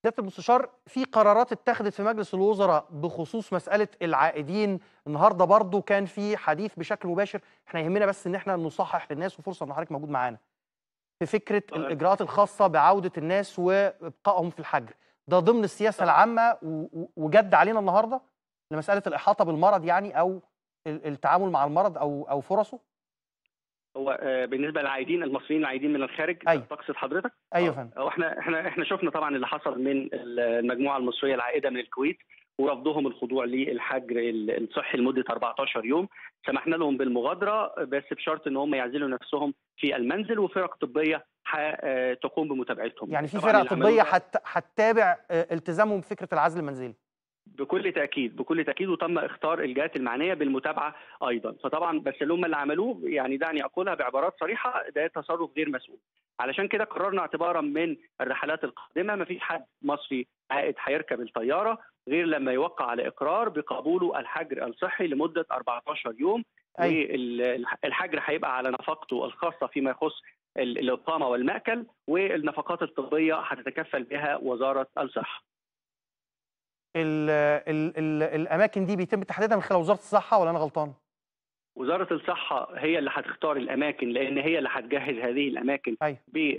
سياده المستشار في قرارات اتخذت في مجلس الوزراء بخصوص مساله العائدين النهارده برضو كان في حديث بشكل مباشر احنا يهمنا بس ان احنا نصحح للناس وفرصه ان حضرتك موجود معانا في فكره تمام. الاجراءات الخاصه بعوده الناس وابقائهم في الحجر ده ضمن السياسه العامه و- و- وجد علينا النهارده لمساله الاحاطه بالمرض يعني او ال- التعامل مع المرض او او فرصه هو آه، بالنسبه للعايدين المصريين العايدين من الخارج أيوة. تقصد حضرتك؟ ايوه يا آه، فندم هو احنا احنا احنا شفنا طبعا اللي حصل من المجموعه المصريه العائده من الكويت ورفضهم الخضوع للحجر الصحي لمده 14 يوم سمحنا لهم بالمغادره بس بشرط ان هم يعزلوا نفسهم في المنزل وفرق طبيه ح- آه، تقوم بمتابعتهم يعني في طبعاً فرق اللي عملوه طبيه ده هت- هتتابع آه، التزامهم بفكره العزل المنزلي بكل تاكيد بكل تاكيد وتم اختار الجهات المعنيه بالمتابعه ايضا فطبعا بس اللي هم اللي عملوه يعني دعني اقولها بعبارات صريحه ده تصرف غير مسؤول علشان كده قررنا اعتبارا من الرحلات القادمه ما فيش حد مصري عائد هيركب الطياره غير لما يوقع على اقرار بقبوله الحجر الصحي لمده 14 يوم أيوة. والحجر هيبقى على نفقته الخاصه فيما يخص ال- الاقامه والماكل والنفقات الطبيه هتتكفل بها وزاره الصحه ال ال ال الاماكن دي بيتم تحديدها من خلال وزاره الصحه ولا انا غلطان؟ وزاره الصحه هي اللي هتختار الاماكن لان هي اللي هتجهز هذه الاماكن أيوة.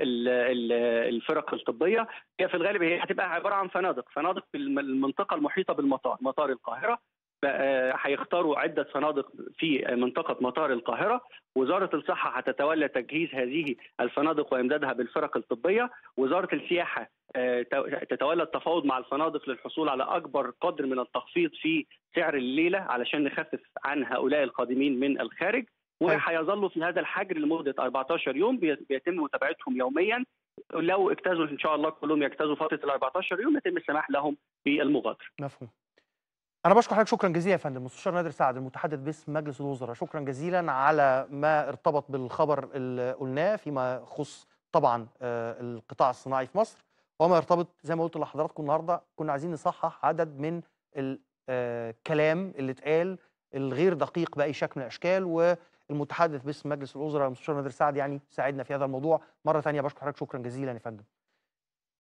بالفرق الطبيه هي في الغالب هي هتبقى عباره عن فنادق فنادق في الم- المنطقه المحيطه بالمطار مطار القاهره بقى هيختاروا عده فنادق في منطقه مطار القاهره وزاره الصحه هتتولى تجهيز هذه الفنادق وامدادها بالفرق الطبيه وزاره السياحه آه، ت- تتولى التفاوض مع الفنادق للحصول على اكبر قدر من التخفيض في سعر الليله علشان نخفف عن هؤلاء القادمين من الخارج أيوة. وهيظلوا في هذا الحجر لمده 14 يوم بي- بيتم متابعتهم يوميا لو اجتازوا ان شاء الله كلهم يجتازوا فتره ال 14 يوم يتم السماح لهم بالمغادره مفهوم انا بشكر حضرتك شكرا جزيلا يا فندم مستشار نادر سعد المتحدث باسم مجلس الوزراء شكرا جزيلا على ما ارتبط بالخبر اللي قلناه فيما يخص طبعا آه، القطاع الصناعي في مصر وما يرتبط زي ما قلت لحضراتكم النهارده كنا عايزين نصحح عدد من الكلام اللي اتقال الغير دقيق باي شكل من الاشكال والمتحدث باسم مجلس الوزراء المستشار نادر سعد يعني ساعدنا في هذا الموضوع مره ثانيه بشكر حضرتك شكرا جزيلا يا فندم